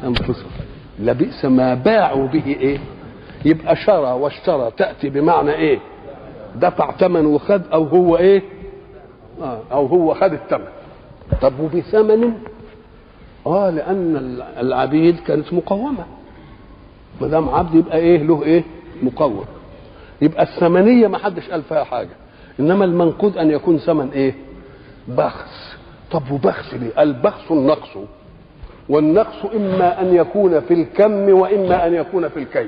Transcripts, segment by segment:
انفسهم لبئس ما باعوا به ايه يبقى شرى واشترى تاتي بمعنى ايه دفع ثمن وخد او هو ايه آه او هو خد الثمن طب وبثمن اه لان العبيد كانت مقومه ما دام عبد يبقى ايه له ايه مقوم يبقى الثمنيه ما حدش قال فيها حاجه انما المنقود ان يكون ثمن ايه بخس طب وبخس ليه البخس النقص والنقص اما ان يكون في الكم واما ان يكون في الكيف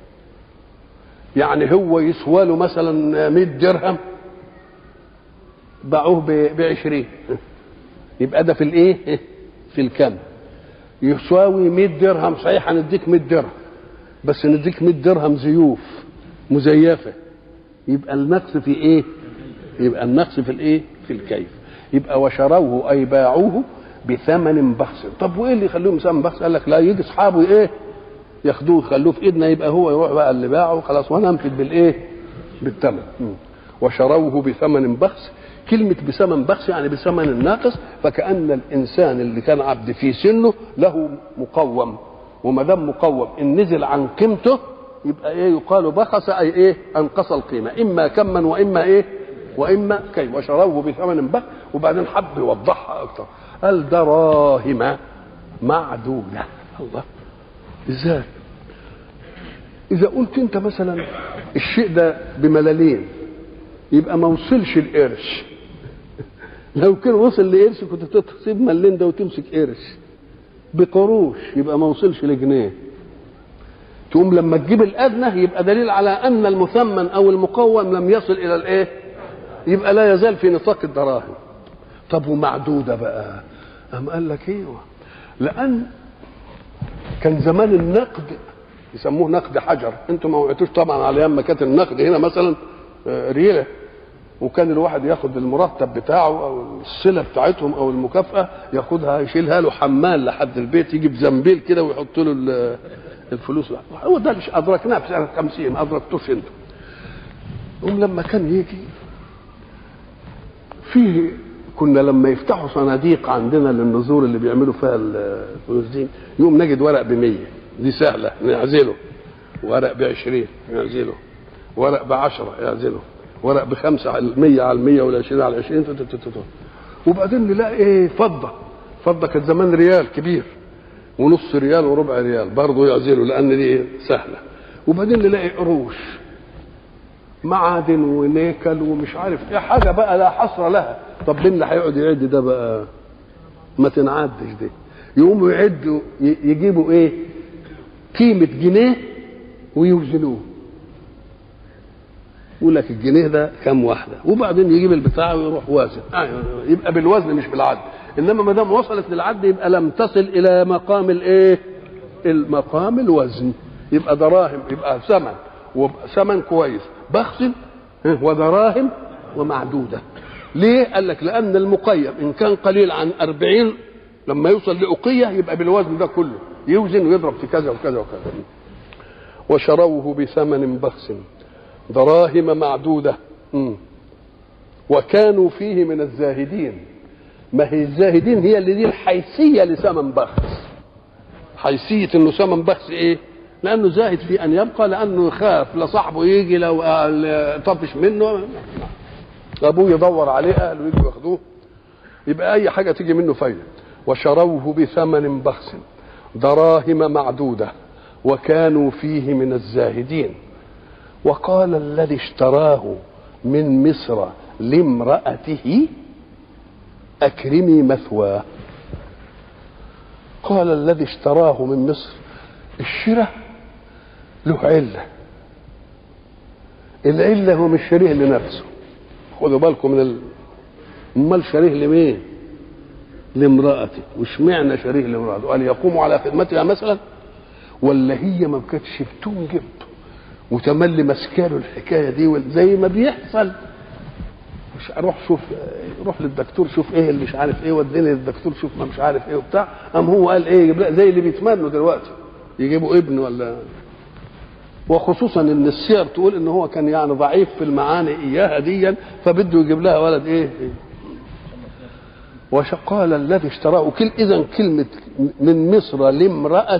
يعني هو يسوى له مثلا 100 درهم باعوه ب 20 يبقى ده في الايه في الكم يساوي 100 درهم صحيح هنديك 100 درهم بس نديك 100 درهم زيوف مزيفه يبقى النقص في ايه يبقى النقص في الايه في الكيف يبقى وشروه اي باعوه بثمن بخس طب وايه اللي يخليهم ثمن بخس قال لك لا يجي اصحابه ايه ياخدوه يخلوه في ايدنا يبقى هو يروح بقى اللي باعه خلاص وانا انفذ بالايه بالثمن وشروه بثمن بخس كلمة بثمن بخس يعني بثمن ناقص فكأن الإنسان اللي كان عبد في سنه له مقوم وما دام مقوم إن نزل عن قيمته يبقى إيه يقال بخس أي إيه أنقص القيمة إما كما وإما إيه وإما كي وشروه بثمن بخس وبعدين حب يوضحها أكتر قال دراهم معدودة الله ازاي اذا قلت انت مثلا الشيء ده بملالين يبقى ما وصلش القرش لو كان وصل لقرش كنت تسيب ملين ده وتمسك قرش بقروش يبقى ما وصلش لجنيه تقوم لما تجيب الادنى يبقى دليل على ان المثمن او المقوم لم يصل الى الايه يبقى لا يزال في نطاق الدراهم طب ومعدوده بقى أم قال لك ايوه لان كان زمان النقد يسموه نقد حجر انتم ما وقعتوش طبعا على ايام ما كانت النقد هنا مثلا ريله وكان الواحد ياخد المرتب بتاعه او الصله بتاعتهم او المكافاه ياخدها يشيلها له حمال لحد البيت يجيب زنبيل كده ويحط له الفلوس هو ده اللي ادركناه في سنه 50 ما ادركتوش انتم هم لما كان يجي فيه كنا لما يفتحوا صناديق عندنا للنزور اللي بيعملوا فيها الفلوس دي يقوم نجد ورق ب 100 دي سهله نعزله ورق ب 20 نعزله ورق ب 10 يعزله ورق بخمسه على المية على المية ولا 20 على 20 وبعدين نلاقي ايه فضه فضه كانت زمان ريال كبير ونص ريال وربع ريال برضه يعزله لان دي إيه سهله وبعدين نلاقي قروش معادن ونيكل ومش عارف ايه حاجه بقى لا حصر لها طب مين اللي هيقعد يعد ده بقى ما تنعدش دي يقوموا يعدوا يجيبوا ايه قيمه جنيه ويوزنوه يقول لك الجنيه ده كام واحده وبعدين يجيب البتاع ويروح وازن يبقى بالوزن مش بالعد انما ما دام وصلت للعد يبقى لم تصل الى مقام الايه المقام الوزن يبقى دراهم يبقى ثمن وثمن كويس بخس ودراهم ومعدوده ليه؟ قال لك لأن المقيم إن كان قليل عن أربعين لما يوصل لأقية يبقى بالوزن ده كله يوزن ويضرب في كذا وكذا وكذا وشروه بثمن بخس دراهم معدودة وكانوا فيه من الزاهدين ما هي الزاهدين هي اللي دي الحيثية لثمن بخس حيثية انه ثمن بخس ايه لانه زاهد في ان يبقى لانه يخاف لصاحبه يجي لو طفش منه ابوه يدور عليه اهله يجوا ياخدوه يبقى اي حاجه تيجي منه فايده وشروه بثمن بخس دراهم معدوده وكانوا فيه من الزاهدين وقال الذي اشتراه من مصر لامرأته أكرمي مثواه قال الذي اشتراه من مصر الشراء له علة العلة هو مش شريه لنفسه خدوا بالكم من ال... امال شريه لمين لامرأته واشمعنى شريه لامرأته قال يقوم على خدمتها مثلا ولا هي ما كانتش بتنجب وتملي ماسكاله الحكايه دي زي ما بيحصل مش اروح شوف روح للدكتور شوف ايه اللي مش عارف ايه وديني للدكتور شوف ما مش عارف ايه وبتاع قام هو قال ايه يجيب زي اللي بيتمنوا دلوقتي يجيبوا ابن ولا وخصوصا ان السير تقول ان هو كان يعني ضعيف في المعاني اياها ديا فبده يجيب لها ولد ايه وقال الذي اشتراه كل اذا كلمه من مصر لامراه